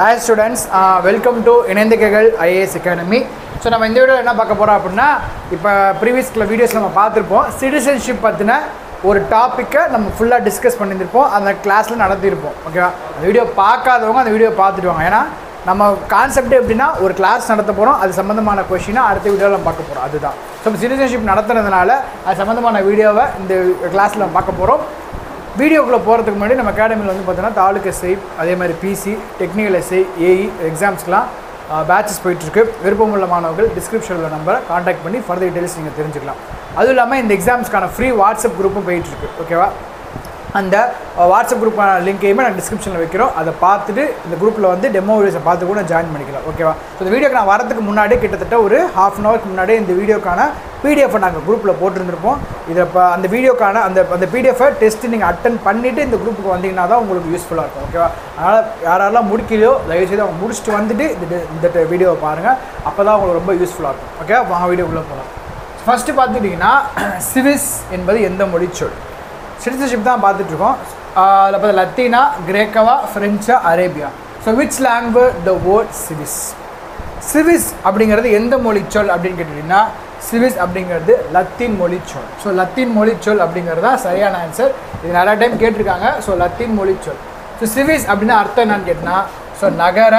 hi students welcome to இணைந்திகைகள் IAS academy so நம்ம இந்த வீடியோவில் என்ன பார்க்க போகிறோம் அப்படின்னா இப்போ ப்ரீவியஸ்ல வீடியோஸ் நம்ம பார்த்துருப்போம் சிட்டிசன்ஷிப் பற்றின ஒரு டாப்பிக்கை நம்ம ஃபுல்லாக டிஸ்கஸ் பண்ணியிருப்போம் அந்த கிளாஸில் நடத்தியிருப்போம் ஓகேவா அந்த வீடியோ பார்க்காதவங்க அந்த வீடியோ பார்த்துட்டு வாங்க ஏன்னா நம்ம கான்செப்ட் எப்படின்னா ஒரு கிளாஸ் நடத்த போகிறோம் அது சம்மந்தமான கொஷினை அடுத்த வீடியோவில் நம்ம பார்க்க போகிறோம் அதுதான் ஸோ இப்போ சிட்டிசன்ஷிப் நடத்துறதுனால அது சம்மந்தமான வீடியோவை இந்த கிளாஸில் நம்ம பார்க்க போகிறோம் வீடியோக்குள்ளே போகிறதுக்கு முன்னாடி நம்ம அகாடமியில் வந்து பார்த்தோன்னா தாலுக்கு எஸ்ஐ அதே மாதிரி பிசி டெக்னிக்கல் எஸ்ஐ ஏஇ எக்ஸாம்ஸ்க்குலாம் பேட்சஸ் போயிட்டுருக்கு விருப்பமுள்ள மாணவர்கள் டிஸ்கிரிப்ஷனில் நம்பரை காண்டாக்ட் பண்ணி ஃபர்தர் டீட்டெயில்ஸ் நீங்கள் தெரிஞ்சுக்கலாம் அதுவும் இல்லாமல் இந்த எக்ஸாம்ஸ்க்கான ஃப்ரீ வாட்ஸ்அப் குரூப்பும் போயிட்டுருக்கு ஓகேவா அந்த வாட்ஸ்அப் குரூப்பான லிங்கையுமே நான் டிஸ்கிரிப்ஷனில் வைக்கிறோம் அதை பார்த்துட்டு இந்த குரூப்பில் வந்து டெமோ வீடியோஸை பார்த்து கூட ஜாயின் பண்ணிக்கலாம் ஓகேவா ஸோ இந்த வீடியோக்கு நான் வரதுக்கு முன்னாடி கிட்டத்தட்ட ஒரு ஹாஃப் அன் ஹவருக்கு முன்னாடி இந்த வீடியோக்கான பிடிஎஃப் நாங்கள் குரூப்பில் போட்டிருந்திருப்போம் இதை இப்போ அந்த வீடியோக்கான அந்த அந்த பிடிஎஃபை டெஸ்ட் நீங்கள் அட்டன் பண்ணிவிட்டு இந்த குரூப்புக்கு வந்தீங்கன்னா தான் உங்களுக்கு யூஸ்ஃபுல்லாக இருக்கும் ஓகேவா அதனால் யாரெல்லாம் முடிக்கலையோ தயவுசெய்து அவங்க முடிச்சுட்டு வந்துட்டு இந்த இந்த வீடியோவை பாருங்கள் அப்போ தான் உங்களுக்கு ரொம்ப யூஸ்ஃபுல்லாக இருக்கும் ஓகே வாங்க வீடியோக்குள்ளே போகலாம் ஃபஸ்ட்டு பார்த்துட்டிங்கன்னா சிவிஸ் என்பது எந்த மொழி சொல் சிட்டிசன்ஷிப் தான் பார்த்துட்ருக்கோம் அதில் பார்த்து லத்தீனா கிரேக்கவா ஃப்ரெஞ்சா அரேபியா so which language the word civis civis அப்படிங்கிறது எந்த மொழி சொல் அப்படின்னு கேட்டிங்கன்னா சிவிஸ் அப்படிங்கிறது லத்தீன் மொழி சொல் ஸோ லத்தீன் மொழி சொல் அப்படிங்கிறது தான் சரியான ஆன்சர் இது நிறையா டைம் கேட்டிருக்காங்க ஸோ லத்தீன் மொழி சொல் ஸோ சிவிஸ் அப்படின்னா அர்த்தம் என்னன்னு கேட்டிங்கன்னா ஸோ நகர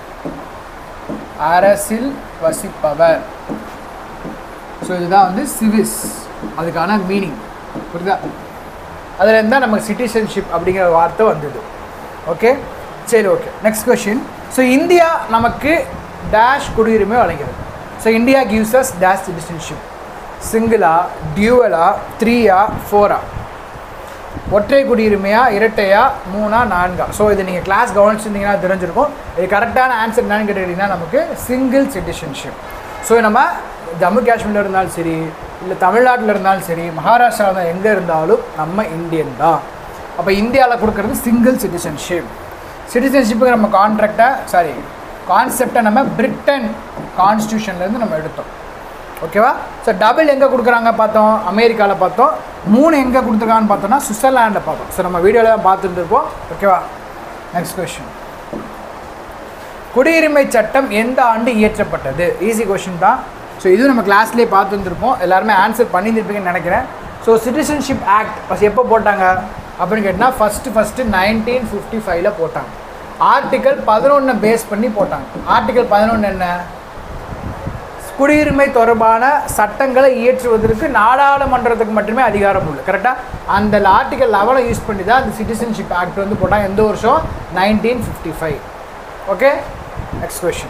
அரசில் வசிப்பவர் ஸோ இதுதான் வந்து சிவிஸ் அதுக்கான மீனிங் புரியுதா அதில் இருந்தால் நமக்கு சிட்டிசன்ஷிப் அப்படிங்கிற வார்த்தை வந்தது ஓகே சரி okay next question so India நமக்கு டேஷ் குடியுரிமை வழங்கிறது so India gives us dash citizenship சிங்கிளா டியூவலா த்ரீயா ஃபோரா ஒற்றை குடியுரிமையா இரட்டையா மூணா நான்கா ஸோ இது நீங்கள் கிளாஸ் கவனிச்சிருந்தீங்கன்னா தெரிஞ்சிருக்கும் இது கரெக்டான ஆன்சர் என்னன்னு கேட்டுக்கிட்டிங்கன்னா நமக்கு சிங்கிள் சிட்டிசன்ஷிப் ஸோ நம்ம ஜம்மு காஷ்மீரில் இருந்தாலும் சரி இல்லை தமிழ்நாட்டில் இருந்தாலும் சரி மகாராஷ்டிராவில் எங்கே இருந்தாலும் நம்ம இந்தியன் தான் அப்போ இந்தியாவில் கொடுக்குறது சிங்கிள் சிட்டிசன்ஷிப் சிட்டிசன்ஷிப்புக்கு நம்ம கான்ட்ராக்டை சாரி கான்செப்டை நம்ம பிரிட்டன் கான்ஸ்டியூஷன்லேருந்து நம்ம எடுத்தோம் ஓகேவா ஸோ டபுள் எங்கே கொடுக்குறாங்க பார்த்தோம் அமெரிக்காவில் பார்த்தோம் மூணு எங்கே கொடுத்துருக்காங்கன்னு பார்த்தோம்னா சுவிட்சர்லாண்டில் பார்த்தோம் ஸோ நம்ம வீடியோவில் தான் பார்த்துட்டு இருப்போம் ஓகேவா நெக்ஸ்ட் கொஷின் குடியுரிமை சட்டம் எந்த ஆண்டு இயற்றப்பட்டது ஈஸி கொஷின் தான் ஸோ இதுவும் நம்ம கிளாஸ்லேயே பார்த்து வந்துருப்போம் எல்லாருமே ஆன்சர் பண்ணியிருப்பீங்கன்னு நினைக்கிறேன் ஸோ சிட்டிசன்ஷிப் ஆக்ட் ஃபஸ்ட் எப்போ போட்டாங்க அப்படின்னு கேட்டால் ஃபஸ்ட்டு ஃபஸ்ட்டு நைன்டீன் ஃபிஃப்டி ஃபைவ்ல போட்டாங்க ஆர்டிக்கல் பதினொன்றை பேஸ் பண்ணி போட்டாங்க ஆர்டிக்கல் பதினொன்று என்ன குடியுரிமை தொடர்பான சட்டங்களை இயற்றுவதற்கு நாடாளுமன்றத்துக்கு மட்டுமே அதிகாரம் உண்டு கரெக்டாக அந்த ஆர்டிக்கல் லெவலை யூஸ் பண்ணி தான் அந்த சிட்டிசன்ஷிப் ஆக்ட் வந்து போட்டாங்க எந்த வருஷம் nineteen fifty five okay next question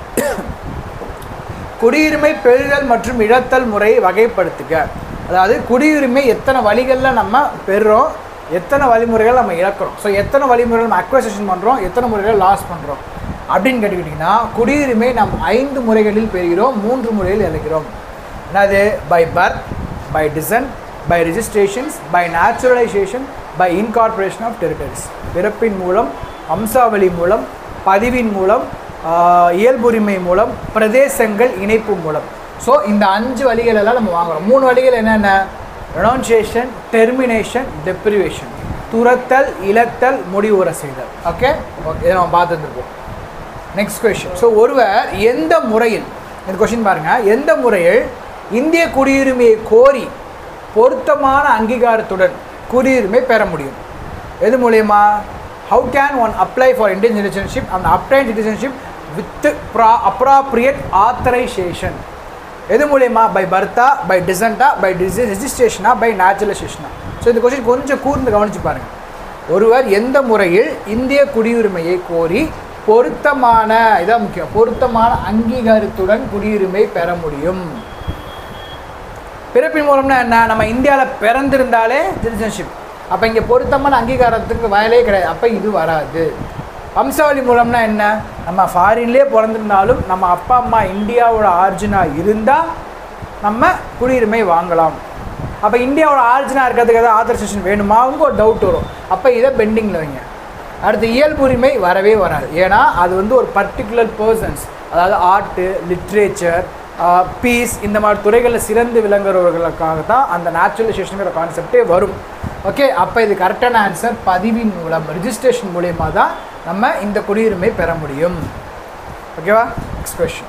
குடியுரிமை பெறுதல் மற்றும் இழத்தல் முறையை வகைப்படுத்துக அதாவது குடியுரிமை எத்தனை வழிகளில் நம்ம பெறுறோம் எத்தனை வழிமுறைகள் நம்ம இழக்கிறோம் ஸோ எத்தனை வழிமுறைகள் நம்ம அக்வசேஷன் பண்ணுறோம் எத்தனை முறைகள் லாஸ் பண்ணுறோம் அப்படின்னு கேட்டுக்கிட்டிங்கன்னா குடியுரிமை நாம் ஐந்து முறைகளில் பெறுகிறோம் மூன்று முறையில் இழக்கிறோம் என்னது by birth by descent by registrations by naturalisation by incorporation of territories பிறப்பின் மூலம் வம்சாவளி மூலம் பதிவின் மூலம் இயல்புரிமை மூலம் பிரதேசங்கள் இணைப்பு மூலம் ஸோ இந்த அஞ்சு வழிகளெல்லாம் நம்ம வாங்குகிறோம் மூணு வழிகள் என்னென்ன ரெனவுன்சியேஷன் டெர்மினேஷன் டெப்ரிவேஷன் துரத்தல் இழத்தல் முடிவுற செய்தல் ஓகே ஓகே இதை நம்ம பார்த்துருப்போம் நெக்ஸ்ட் கொஷின் ஸோ ஒருவர் எந்த முறையில் இந்த கொஷின் பாருங்கள் எந்த முறையில் இந்திய குடியுரிமையை கோரி பொருத்தமான அங்கீகாரத்துடன் குடியுரிமை பெற முடியும் எது மூலயமா how can one apply for Indian citizenship அந்த அப்ளைன் சிட்டிசன்ஷிப் வித் ப்ரா அப்ராப்ரியேட் ஆத்தரைசேஷன் எது மூலயமா பை பர்த்தா பை டிசன்டா பை டிசி ரெஜிஸ்ட்ரேஷனா பை நேச்சுரலைசேஷனா ஸோ இந்த கொஸ்டின் கொஞ்சம் கூர்ந்து கவனிச்சு பாருங்கள் ஒருவர் எந்த முறையில் இந்திய குடியுரிமையை கோரி பொருத்தமான இதான் முக்கியம் பொருத்தமான அங்கீகாரத்துடன் குடியுரிமை பெற முடியும் பிறப்பின் மூலம்னா என்ன நம்ம இந்தியாவில் பிறந்திருந்தாலே சிட்டிசன்ஷிப் அப்போ இங்கே பொருத்தமான அங்கீகாரத்துக்கு வயலே கிடையாது அப்போ இது வராது வம்சாவளி மூலம்னா என்ன நம்ம ஃபாரின்லேயே பிறந்திருந்தாலும் நம்ம அப்பா அம்மா இந்தியாவோட ஆர்ஜினாக இருந்தால் நம்ம குடியுரிமை வாங்கலாம் அப்போ இந்தியாவோட ஆர்ஜினாக இருக்கிறதுக்கு ஏதாவது ஆத்தரைசேஷன் வேணுமா அவங்க ஒரு டவுட் வரும் அப்போ இதை பெண்டிங்கில் வைங்க அடுத்து இயல்புரிமை வரவே வராது ஏன்னா அது வந்து ஒரு பர்டிகுலர் பர்சன்ஸ் அதாவது ஆர்ட்டு லிட்ரேச்சர் பீஸ் இந்த மாதிரி துறைகளில் சிறந்து விளங்குறவர்களுக்காக தான் அந்த நேச்சுரலைசேஷனுங்கிற கான்செப்டே வரும் ஓகே அப்போ இது கரெக்டான ஆன்சர் பதிவின் மூலம் ரிஜிஸ்ட்ரேஷன் மூலயமா தான் நம்ம இந்த குடியுரிமை பெற முடியும் ஓகேவா நெக்ஸ்ட் கொஷின்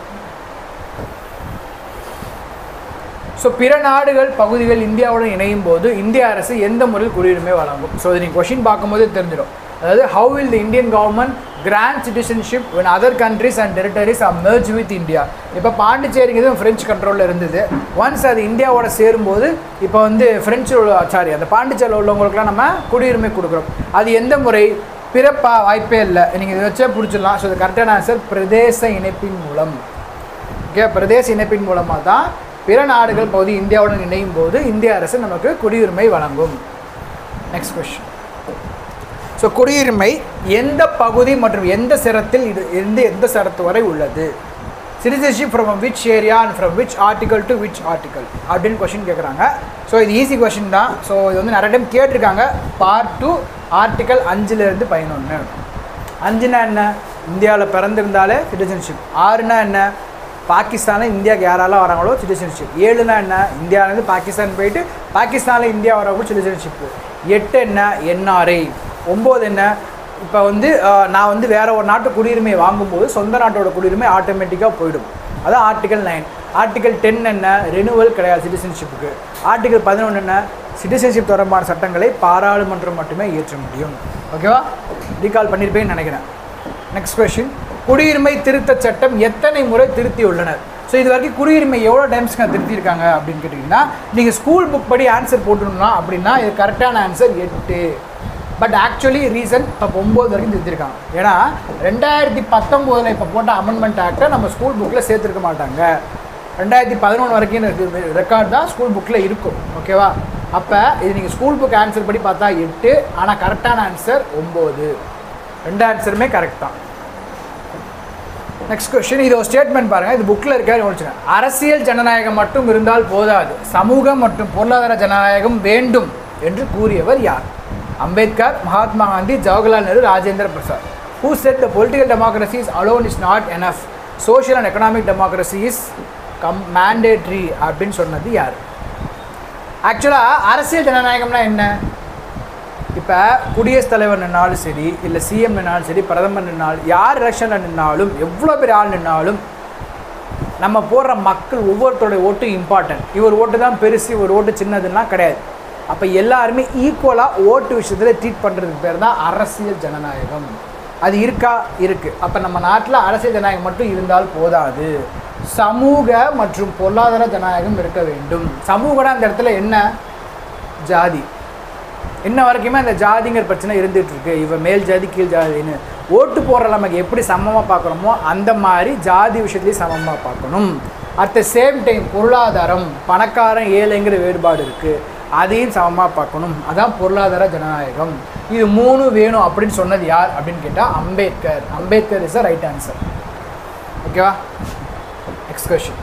ஸோ பிற நாடுகள் பகுதிகள் இந்தியாவுடன் இணையும் போது இந்திய அரசு எந்த முறையில் குடியுரிமை வழங்கும் ஸோ இது நீங்கள் கொஷின் பார்க்கும்போது தெரிஞ்சிடும் அதாவது how will the Indian government grant citizenship when other countries and territories are merged with India இப்போ பாண்டிச்சேரிங்கிறது ஃப்ரெஞ்சு கண்ட்ரோலில் இருந்தது ஒன்ஸ் அது இந்தியாவோட சேரும்போது இப்போ வந்து ஃப்ரெஞ்சு சாரி அந்த பாண்டிச்சேரியில் உள்ளவங்களுக்குலாம் நம்ம குடியுரிமை கொடுக்குறோம் அது எந்த முறை பிறப்பா வாய்ப்பே இல்லை நீங்கள் இதை வச்சே பிடிச்சிடலாம் ஸோ இது கரெக்டான ஆன்சர் பிரதேச இணைப்பின் மூலம் ஓகே பிரதேச இணைப்பின் மூலமாக தான் பிற நாடுகள் பகுதி இந்தியாவுடன் இணையும் போது இந்திய அரசு நமக்கு குடியுரிமை வழங்கும் நெக்ஸ்ட் கொஸ்டின் ஸோ குடியுரிமை எந்த பகுதி மற்றும் எந்த சிரத்தில் இது எந்த எந்த சிரத்து வரை உள்ளது citizenship from which area and from which article to which article அப்படின்னு கொஷின் கேட்குறாங்க ஸோ இது ஈஸி கொஷின் தான் ஸோ இது வந்து நிறைய டைம் கேட்டிருக்காங்க பார்ட் டூ ஆர்டிகல் அஞ்சுலேருந்து பதினொன்று அஞ்சுனா என்ன இந்தியாவில் பிறந்திருந்தாலே சிட்டிசன்ஷிப் ஆறுனா என்ன பாகிஸ்தானில் இந்தியாவுக்கு யாரெல்லாம் வராங்களோ சிட்டிசன்ஷிப் ஏழுனா என்ன இந்தியாவிலேருந்து பாகிஸ்தான் போயிட்டு பாகிஸ்தானில் இந்தியா வரவங்க சிட்டிசன்ஷிப்பு எட்டு என்ன என்ஆர்ஐ ஒம்பது என்ன இப்போ வந்து அஹ், நான் வந்து வேற ஒரு நாட்டு குடியுரிமை வாங்கும்போது சொந்த நாட்டோட குடியுரிமை ஆட்டோமேட்டிக்காக போயிடும் அதான் ஆர்டிகல் நைன் ஆர்டிகல் டென் என்ன ரெனுவல் கிடையாது சிட்டிசன்ஷிப்புக்கு ஆர்டிகல் பதினொன்று என்ன சிட்டிசன்ஷிப் தொடர்பான சட்டங்களை பாராளுமன்றம் மட்டுமே இயற்ற முடியும் ஓகேவா ரீகால் பண்ணியிருப்பேன்னு நினைக்கிறேன் நெக்ஸ்ட் கொஸ்டின் குடியுரிமை திருத்தச் சட்டம் எத்தனை முறை திருத்தியுள்ளனர் ஸோ இது வரைக்கும் குடியுரிமை எவ்வளோ டைம்ஸ்ங்க திருத்தியிருக்காங்க அப்படின்னு கேட்டிங்கன்னா நீங்கள் ஸ்கூல் புக் படி ஆன்சர் போட்டுருந்தா அப்படின்னா இது கரெக்டான ஆன்சர் எட்டு பட் ஆக்சுவலி ரீசன் இப்போ ஒம்பது வரைக்கும் திருத்திருக்காங்க ஏன்னா ரெண்டாயிரத்தி பத்தொம்போதில் இப்போ போட்ட அமெண்ட்மெண்ட் ஆக்டை நம்ம ஸ்கூல் புக்கில் சேர்த்துருக்க மாட்டாங்க ரெண்டாயிரத்தி பதினொன்று வரைக்கும் ரெக்கார்ட் தான் ஸ்கூல் புக்கில் இருக்கும் ஓகேவா அப்போ இது நீங்கள் ஸ்கூல் புக் ஆன்சர் படி பார்த்தா எட்டு ஆனால் கரெக்டான ஆன்சர் ஒம்பது ரெண்டு ஆன்சருமே கரெக்ட் தான் நெக்ஸ்ட் கொஸ்டின் இது ஒரு ஸ்டேட்மெண்ட் பாருங்கள் இது புக்கில் இருக்காரு யோசிச்சுங்க அரசியல் ஜனநாயகம் மட்டும் இருந்தால் போதாது சமூகம் மற்றும் பொருளாதார ஜனநாயகம் வேண்டும் என்று கூறியவர் யார் Ambedkar Mahatma Gandhi Jawaharlal Nehru Rajendra Prasad who said the political democracy is alone is not enough social and economic democracy is come mandatory அப்படின்னு சொன்னது யார் ஆக்சுவலாக அரசியல் ஜனநாயகம்னா என்ன இப்போ குடியரசுத் தலைவர் நின்னாலும் சரி இல்லை சிஎம் நின்னாலும் சரி பிரதமர் நின்னாலும் யார் எலெக்ஷனில் நின்னாலும் எவ்வளோ பெரிய ஆள் நின்னாலும் நம்ம போடுற மக்கள் ஒவ்வொருத்தருடைய ஓட்டு இம்பார்ட்டன்ட் இவர் ஓட்டு தான் பெருசு இவர் ஓட்டு சின்னதுலாம் கிடையாது அப்போ எல்லாருமே ஈக்குவலாக ஓட்டு விஷயத்தில் ட்ரீட் பண்ணுறதுக்கு பேர் தான் அரசியல் ஜனநாயகம் அது இருக்கா இருக்குது அப்போ நம்ம நாட்டில் அரசியல் ஜனநாயகம் மட்டும் இருந்தால் போதாது சமூக மற்றும் பொருளாதார ஜனநாயகம் இருக்க வேண்டும் சமூகனா அந்த இடத்துல என்ன ஜாதி இன்ன வரைக்குமே அந்த ஜாதிங்கிற பிரச்சனை இருந்துட்டு இருக்கு இவ மேல் ஜாதி கீழ் ஜாதின்னு ஓட்டு போடுற நமக்கு எப்படி சமமாக பார்க்குறோமோ அந்த மாதிரி ஜாதி விஷயத்துலையும் சமமாக பார்க்கணும் அட் த சேம் டைம் பொருளாதாரம் பணக்காரன் ஏழைங்கிற வேறுபாடு இருக்குது அதையும் சமமாக பார்க்கணும் அதான் பொருளாதார ஜனநாயகம் இது மூணு வேணும் அப்படின்னு சொன்னது யார் அப்படின்னு கேட்டால் Ambedkar Ambedkar is a right answer ஓகேவா நெக்ஸ்ட் கொஷின்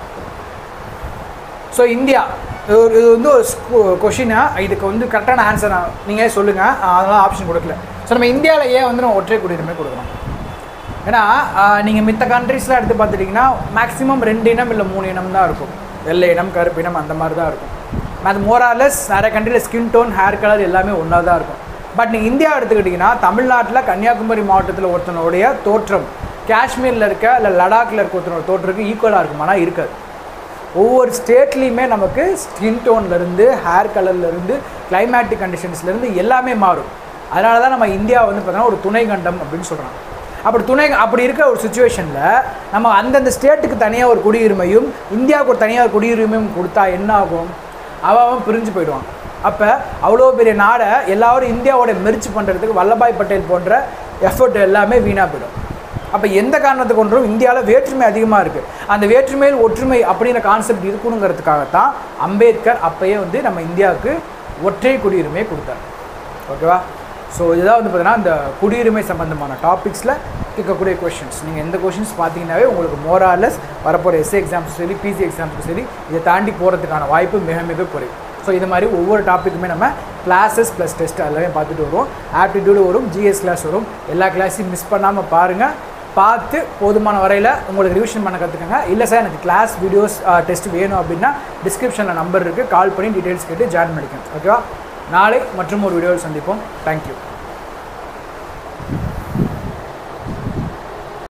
ஸோ இந்தியா இது ஒரு- இது வந்து ஒரு கொஷினா இதுக்கு வந்து கரெக்டான ஆன்சர் நீங்கள் சொல்லுங்கள் அதெல்லாம் ஆப்ஷன் கொடுக்கல ஸோ நம்ம இந்தியாவில் ஏன் வந்து நம்ம ஒற்றை குடியுரிமை கொடுக்குறோம் ஏன்னா நீங்கள் மித்த கண்ட்ரீஸ்லாம் எடுத்து பார்த்துட்டிங்கன்னா மேக்ஸிமம் ரெண்டு இனம் இல்லை மூணு இனம் தான் இருக்கும் வெள்ளை இனம் கருப்பு இனம் அந்த மாதிரி தான் இருக்கும் அது மோராலஸ் நிறைய கண்ட்ரியில் ஸ்கின் டோன் ஹேர் கலர் எல்லாமே ஒன்றா தான் இருக்கும் பட் நீங்கள் இந்தியா எடுத்துக்கிட்டிங்கன்னா தமிழ்நாட்டில் கன்னியாகுமரி மாவட்டத்தில் ஒருத்தனுடைய தோற்றம் காஷ்மீரில் இருக்க இல்லை லடாக்கில் இருக்க ஒருத்தனோட தோற்றத்துக்கு ஈக்குவலாக இருக்கும் ஆனால் இருக்காது ஒவ்வொரு ஸ்டேட்லேயுமே நமக்கு ஸ்கின் டோன்லேருந்து ஹேர் கலர்லேருந்து கிளைமேட்டிக் கண்டிஷன்ஸ்லேருந்து எல்லாமே மாறும் அதனால தான் நம்ம இந்தியா வந்து பார்த்தோன்னா ஒரு துணை கண்டம் அப்படின்னு சொல்கிறாங்க அப்படி துணை அப்படி இருக்கிற ஒரு சுச்சுவேஷனில் நம்ம அந்தந்த ஸ்டேட்டுக்கு தனியாக ஒரு குடியுரிமையும் இந்தியாவுக்கு ஒரு தனியாக ஒரு குடியுரிமையும் கொடுத்தா என்ன ஆகும் அவன் அவன் பிரிஞ்சு போயிடுவான் அப்போ அவ்வளோ பெரிய நாடை எல்லாரும் இந்தியாவோட மெர்ச் பண்ணுறதுக்கு வல்லபாய் பட்டேல் போன்ற எஃபர்ட் எல்லாமே வீணாக போயிடும் அப்போ எந்த காரணத்தை கொண்டும் இந்தியாவில் வேற்றுமை அதிகமாக இருக்குது அந்த வேற்றுமையில் ஒற்றுமை அப்படிங்கிற கான்செப்ட் இருக்கணுங்கிறதுக்காகத்தான் அம்பேத்கர் அப்பயே வந்து நம்ம இந்தியாவுக்கு ஒற்றை குடியுரிமையை கொடுத்தார் ஓகேவா ஸோ இதுதான் வந்து பார்த்தீங்கன்னா இந்த குடியுரிமை சம்மந்தமான டாபிக்ஸில் கேட்கக்கூடிய கொஷின்ஸ் நீங்கள் எந்த கொஷின்ஸ் பார்த்தீங்கன்னாவே உங்களுக்கு மோராலஸ் வரப்போகிற எஸ்ஏ எக்ஸாம்ஸும் சரி பிசி எக்ஸாம்ஸுக்கும் சரி இதை தாண்டி போகிறதுக்கான வாய்ப்பு மிக மிக குறைவு ஸோ இது மாதிரி ஒவ்வொரு டாப்பிக்குமே நம்ம கிளாஸஸ் ப்ளஸ் டெஸ்ட் எல்லாமே பார்த்துட்டு வருவோம் ஆப்டிடியூடு வரும் ஜிஎஸ் கிளாஸ் வரும் எல்லா கிளாஸையும் மிஸ் பண்ணாமல் பாருங்கள் பார்த்து போதுமான வரையில் உங்களுக்கு ரிவிஷன் பண்ண கற்றுக்கங்க இல்லை சார் எனக்கு கிளாஸ் வீடியோஸ் டெஸ்ட் வேணும் அப்படின்னா டிஸ்கிரிப்ஷனில் நம்பர் இருக்குது கால் பண்ணி டீட்டெயில்ஸ் கேட்டு ஜாயின் பண்ணிக்கோங்க ஓகேவா நாளை மற்றும் ஒரு வீடியோவில் சந்திப்போம் தேங்க்யூ